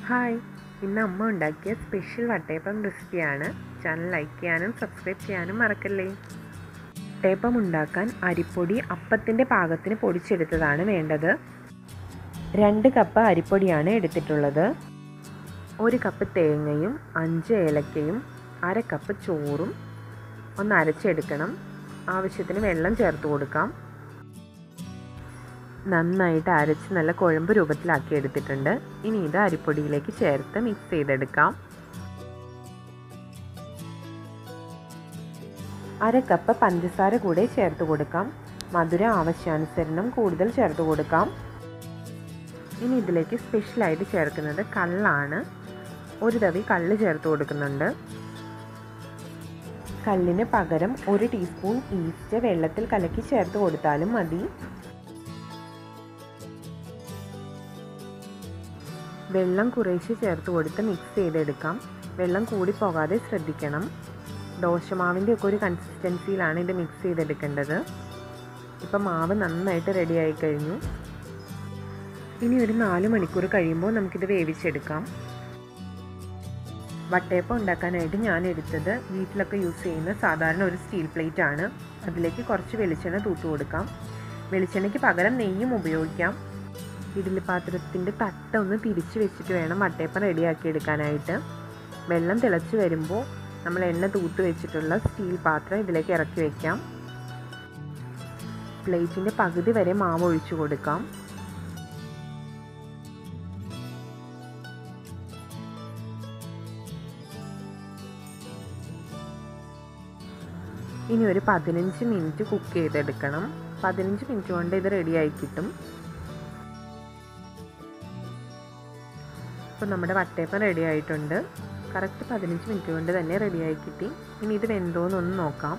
hi ഇന്ന് അമ്മ ഉണ്ടാക്കിയ സ്പെഷ്യൽ വട്ടയപ്പം റെസിപ്പിയാണ് ചാനൽ ലൈക്ക് ചെയ്യാനും സബ്സ്ക്രൈബ് ചെയ്യാനും മറക്കല്ലേ വട്ടയപ്പം ഉണ്ടാക്കാൻ അരിപ്പൊടി അപ്പത്തിൻ്റെ പാകത്തിന് പൊടിച്ചെടുത്തതാണ് വേണ്ടത് രണ്ട് കപ്പ് അരിപ്പൊടിയാണ് എടുത്തിട്ടുള്ളത് ഒരു കപ്പ് തേങ്ങയും അഞ്ച് ഏലക്കയും അര കപ്പ് ചോറും ഒന്ന് അരച്ചെടുക്കണം ആവശ്യത്തിന് വെള്ളം ചേർത്ത് കൊടുക്കാം നന്നായിട്ട് അരച്ച് നല്ല കുഴമ്പ് രൂപത്തിലാക്കി എടുത്തിട്ടുണ്ട് ഇനി ഇത് അരിപ്പൊടിയിലേക്ക് ചേർത്ത് മിക്സ് ചെയ്തെടുക്കാം അര കപ്പ് പഞ്ചസാര കൂടെ ചേർത്ത് കൊടുക്കാം മധുരം ആവശ്യാനുസരണം കൂടുതൽ ചേർത്ത് കൊടുക്കാം ഇനി ഇതിലേക്ക് സ്പെഷ്യലായിട്ട് ചേർക്കുന്നത് കള്ളാണ് ഒരു തവി കള്ള് ചേർത്ത് കൊടുക്കുന്നുണ്ട് കല്ലിന് പകരം ഒരു ടീസ്പൂൺ ഈസ്റ്റ് വെള്ളത്തിൽ കലക്കി ചേർത്ത് കൊടുത്താലും മതി വെള്ളം കുറേശ്ശെ ചേർത്ത് കൊടുത്ത് മിക്സ് ചെയ്തെടുക്കാം വെള്ളം കൂടി പോകാതെ ശ്രദ്ധിക്കണം ദോശമാവിൻ്റെ ഒക്കെ ഒരു കൺസിസ്റ്റൻസിയിലാണ് ഇത് മിക്സ് ചെയ്തെടുക്കേണ്ടത് ഇപ്പം മാവ് നന്നായിട്ട് റെഡി ആയി കഴിഞ്ഞു ഇനി ഒരു നാല് മണിക്കൂർ കഴിയുമ്പോൾ നമുക്കിത് വേവിച്ചെടുക്കാം വട്ടയപ്പം ഉണ്ടാക്കാനായിട്ട് ഞാൻ എടുത്തത് വീട്ടിലൊക്കെ യൂസ് ചെയ്യുന്ന സാധാരണ ഒരു സ്റ്റീൽ പ്ലേറ്റ് ആണ് അതിലേക്ക് കുറച്ച് വെളിച്ചെണ്ണ തൂത്ത് കൊടുക്കാം വെളിച്ചെണ്ണയ്ക്ക് പകരം നെയ്യും ഉപയോഗിക്കാം ഇഡ്ഡലി പാത്രത്തിൻ്റെ തട്ട ഒന്ന് തിരിച്ച് വെച്ചിട്ട് വേണം വട്ടയപ്പം റെഡിയാക്കി എടുക്കാനായിട്ട് വെള്ളം തിളച്ച് വരുമ്പോൾ നമ്മൾ എണ്ണ തൂത്ത് വെച്ചിട്ടുള്ള സ്റ്റീൽ പാത്രം ഇതിലേക്ക് ഇറക്കി വയ്ക്കാം പ്ലേറ്റിൻ്റെ പകുതി വരെ മാവ് ഒഴിച്ചു കൊടുക്കാം ഇനി ഒരു പതിനഞ്ച് മിനിറ്റ് കുക്ക് ചെയ്തെടുക്കണം പതിനഞ്ച് മിനിറ്റ് കൊണ്ട് ഇത് റെഡിയായി കിട്ടും ഇപ്പോൾ നമ്മുടെ വട്ടയപ്പം റെഡി ആയിട്ടുണ്ട് കറക്റ്റ് പതിനഞ്ച് മിനിറ്റ് കൊണ്ട് തന്നെ റെഡിയായി കിട്ടി ഇനി ഇത് വെന്തോന്നൊന്ന് നോക്കാം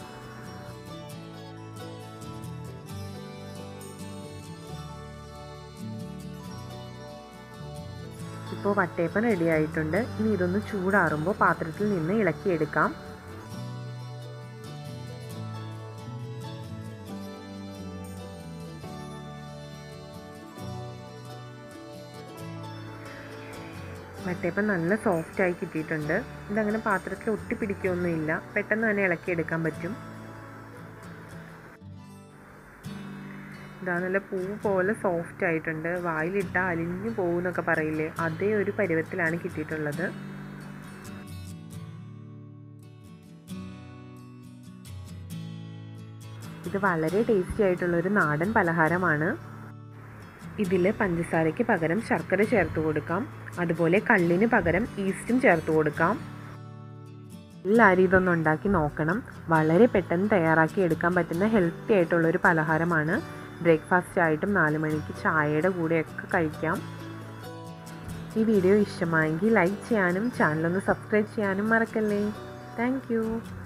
ഇപ്പോൾ വട്ടയപ്പം റെഡി ആയിട്ടുണ്ട് ഇനി ഇതൊന്ന് ചൂടാറുമ്പോൾ പാത്രത്തിൽ നിന്ന് ഇളക്കിയെടുക്കാം വട്ടയപ്പം നല്ല സോഫ്റ്റായി കിട്ടിയിട്ടുണ്ട് ഇതങ്ങനെ പാത്രത്തിൽ ഒട്ടിപ്പിടിക്കുകയൊന്നുമില്ല പെട്ടെന്ന് തന്നെ ഇളക്കിയെടുക്കാൻ പറ്റും ഇതാ നല്ല പൂ പോലെ സോഫ്റ്റ് ആയിട്ടുണ്ട് വായിലിട്ടാൽ അലിഞ്ഞു പോകുന്നൊക്കെ പറയില്ലേ അതേ ഒരു പരുവത്തിലാണ് കിട്ടിയിട്ടുള്ളത് ഇത് വളരെ ടേസ്റ്റി ആയിട്ടുള്ള ഒരു നാടൻ പലഹാരമാണ് ഇതിൽ പഞ്ചസാരയ്ക്ക് പകരം ശർക്കര ചേർത്ത് കൊടുക്കാം അതുപോലെ കള്ളിന് പകരം ഈസ്റ്റും ചേർത്ത് കൊടുക്കാം എല്ലാവരും ഇതൊന്നും ഉണ്ടാക്കി നോക്കണം വളരെ പെട്ടെന്ന് തയ്യാറാക്കി എടുക്കാൻ പറ്റുന്ന ഹെൽത്തി ആയിട്ടുള്ള ഒരു പലഹാരമാണ് ബ്രേക്ക്ഫാസ്റ്റ് ആയിട്ടും നാല് മണിക്ക് ചായയുടെ കൂടെയൊക്കെ കഴിക്കാം ഈ വീഡിയോ ഇഷ്ടമായെങ്കിൽ ലൈക്ക് ചെയ്യാനും ചാനലൊന്ന് സബ്സ്ക്രൈബ് ചെയ്യാനും മറക്കല്ലേ താങ്ക്